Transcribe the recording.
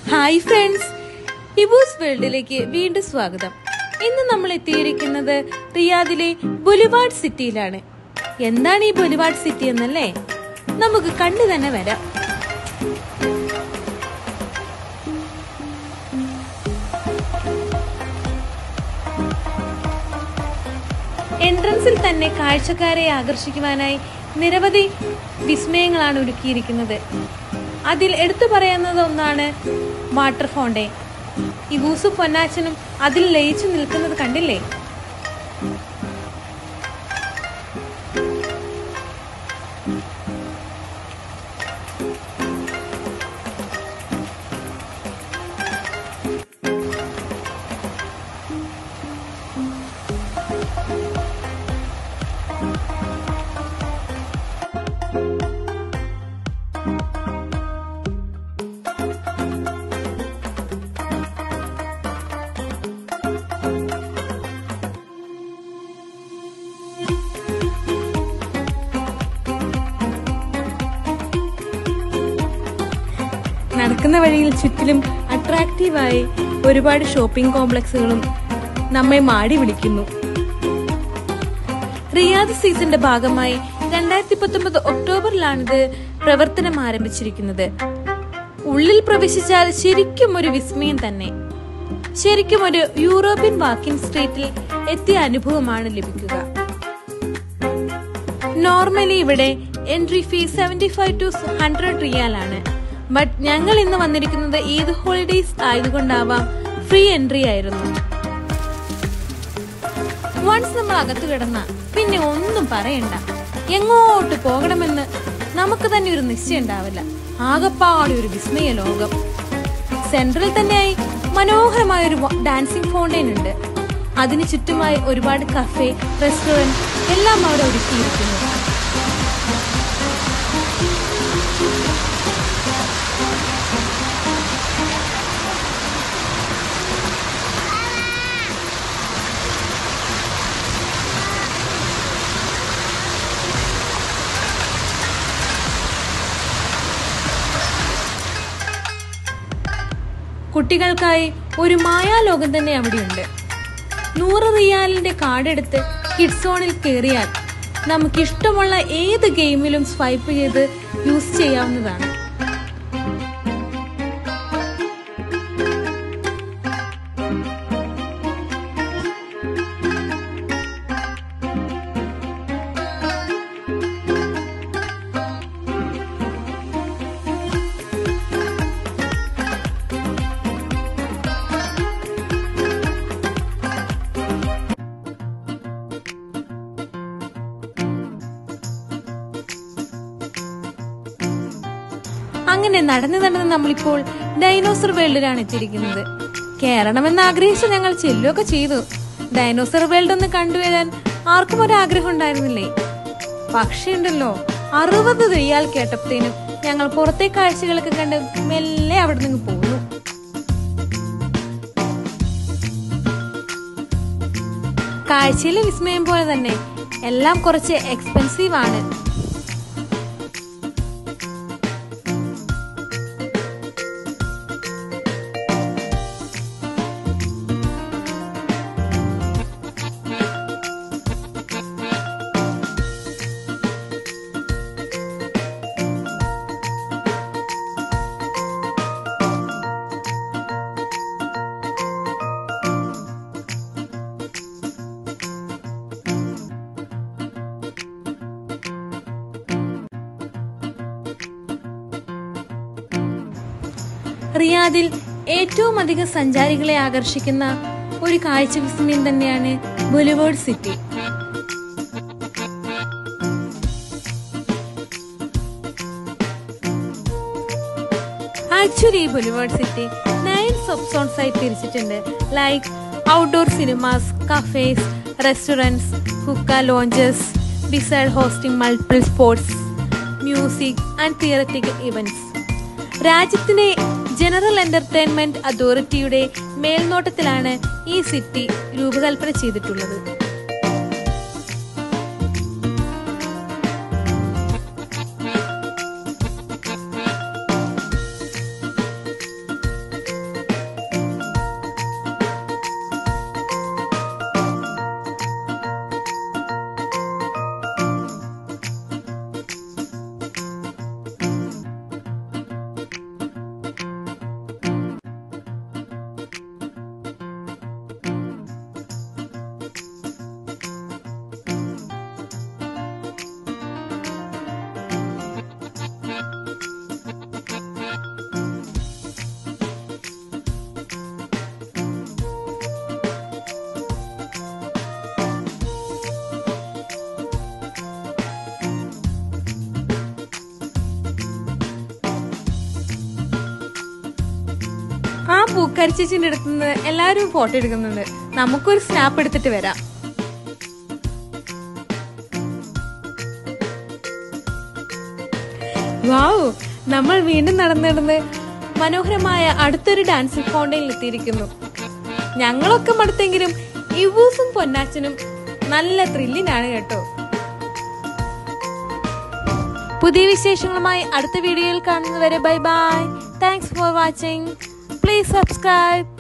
hi friends ഇബൂസ് വേൾഡിലേക്ക് വീണ്ടും സ്വാഗതം ഇന്ന് നമ്മൾ എത്തിയിരിക്കുന്നത് റിയാദിലെ ബുലിവാർഡ് സിറ്റിയിലാണ് എന്താണ് ഈ ബുലിവാർഡ് സിറ്റി എന്നല്ലേ നമുക്ക് കണ്ടു തന്നെ വരാം എൻട്രൻസിൽ തന്നെ കാഴ്ചക്കാരെ ആകർഷിക്കുവാനായി നിരവധി വിസ്മയങ്ങളാണ് ഒരുക്കിയിരിക്കുന്നത് അതിൽ എടുത്തു പറയുന്നത് ഒന്നാണ് വാട്ടർ ഫൗണ്ടെയിൻ ഇവൂസും പൊന്നാച്ചനും അതിൽ ലയിച്ചു നിൽക്കുന്നത് കണ്ടില്ലേ നടക്കുന്ന വഴിയിൽ ചുറ്റിലും അട്രാക്റ്റീവായി ഒരുപാട് ഷോപ്പിംഗ് കോംപ്ലക്സുകളും നമ്മെ മാടി വിളിക്കുന്നു റിയാദ് സീസണിന്റെ ഭാഗമായി രണ്ടായിരത്തി പത്തൊമ്പത് ഒക്ടോബറിലാണിത് പ്രവർത്തനം ആരംഭിച്ചിരിക്കുന്നത് ഉള്ളിൽ പ്രവേശിച്ചാൽ ശരിക്കും ഒരു വിസ്മയം തന്നെ ശരിക്കും ഒരു യൂറോപ്യൻ വാക്കിംഗ് സ്ട്രീറ്റിൽ എത്തിയ അനുഭവമാണ് ലഭിക്കുക നോർമലി ഇവിടെ entry fees seventy five to hundred റിയാലാണ് ബട്ട് ഞങ്ങൾ ഇന്ന് വന്നിരിക്കുന്നത് ഈദ് ഹോളിഡേയ്സ് ആയതുകൊണ്ടാവാം ഫ്രീ എൻട്രി ആയിരുന്നു വൺസ് നമ്മൾ അകത്ത് കിടന്ന പിന്നെ ഒന്നും പറയണ്ട എങ്ങോട്ട് പോകണമെന്ന് നമുക്ക് തന്നെ ഒരു നിശ്ചയം ഉണ്ടാവില്ല ആകപ്പാടെ ഒരു വിസ്മയ ലോകം സെൻട്രൽ തന്നെയായി മനോഹരമായ ഒരു ഡാൻസിങ് ഫൗണ്ടെയിൻ ഉണ്ട് അതിന് ചുറ്റുമായി ഒരുപാട് കഫേ റെസ്റ്റോറന്റ് എല്ലാം അവിടെ ഒരുക്കിയിരിക്കുന്നു കുട്ടികൾക്കായി ഒരു മായാലോകം തന്നെ അവിടെയുണ്ട് നൂറ് റിയാലിന്റെ കാർഡെടുത്ത് കിഡ്സ് സോണിൽ കയറിയാൽ നമുക്ക് ഇഷ്ടമുള്ള ഏത് ഗെയിമിലും സ്വൈപ്പ് ചെയ്ത് യൂസ് ചെയ്യാവുന്നതാണ് അങ്ങനെ നടന്നു നടന്ന് നമ്മളിപ്പോൾ ഡൈനോസർ വേൾഡിലാണ് എത്തിയിരിക്കുന്നത് കയറണമെന്ന് ആഗ്രഹിച്ച് ഞങ്ങൾ ചെല്ലുകയൊക്കെ ചെയ്തു ഡൈനോസർ വേൾഡ് ഒന്ന് കണ്ടുവരാൻ ആർക്കും ഒരു ആഗ്രഹം ഉണ്ടായിരുന്നില്ലേ പക്ഷേ ഉണ്ടല്ലോ അറുപത് റിയാൽ കേട്ടപ്പോഴത്തേനും ഞങ്ങൾ പുറത്തെ കാഴ്ചകളൊക്കെ കണ്ട് മെല്ലെ അവിടെ നിന്ന് പോന്നു കാഴ്ചയിലെ വിസ്മയം പോലെ തന്നെ എല്ലാം കുറച്ച് എക്സ്പെൻസീവ് ആണ് റിയാദിൽ ഏറ്റവും അധികം സഞ്ചാരികളെ ആകർഷിക്കുന്ന ഒരു കാഴ്ച വിസ്മയം തന്നെയാണ് ബൊലിവേർഡ് സിറ്റി ആക്ച്വലി ഈ Boulevard City nine sub zones ആയി തിരിച്ചിട്ടുണ്ട് like outdoor cinemas cafes restaurants hookah lounges beside hosting multiple sports music and theatrical events രാജ്യത്തിന്റെ ജനറൽ എന്റർടൈൻമെന്റ് അതോറിറ്റിയുടെ മേൽനോട്ടത്തിലാണ് ഈ സിറ്റി രൂപകൽപ്പന ചെയ്തിട്ടുള്ളത് പൂക്കരിച്ചേച്ചിന്റെ അടുത്തുനിന്ന് എല്ലാവരും ഫോട്ടോ എടുക്കുന്നുണ്ട് നമുക്കൊരു സ്നാപ്പ് എടുത്തിട്ട് വരാം വാവ് നമ്മൾ വീണ്ടും നടന്നു നടന്ന് മനോഹരമായ അടുത്തൊരു ഡാൻസിംഗ് ഫൗണ്ടൈനിൽ എത്തിയിരിക്കുന്നു ഞങ്ങളൊക്കെ മടുത്തെങ്കിലും ഇവൂസും പൊന്നാച്ചനും നല്ല ത്രില്ലിനാണ് കേട്ടോ പുതിയ വിശേഷങ്ങളുമായി അടുത്ത വീഡിയോയിൽ കാണുന്നവരെ bye bye thanks for watching please subscribe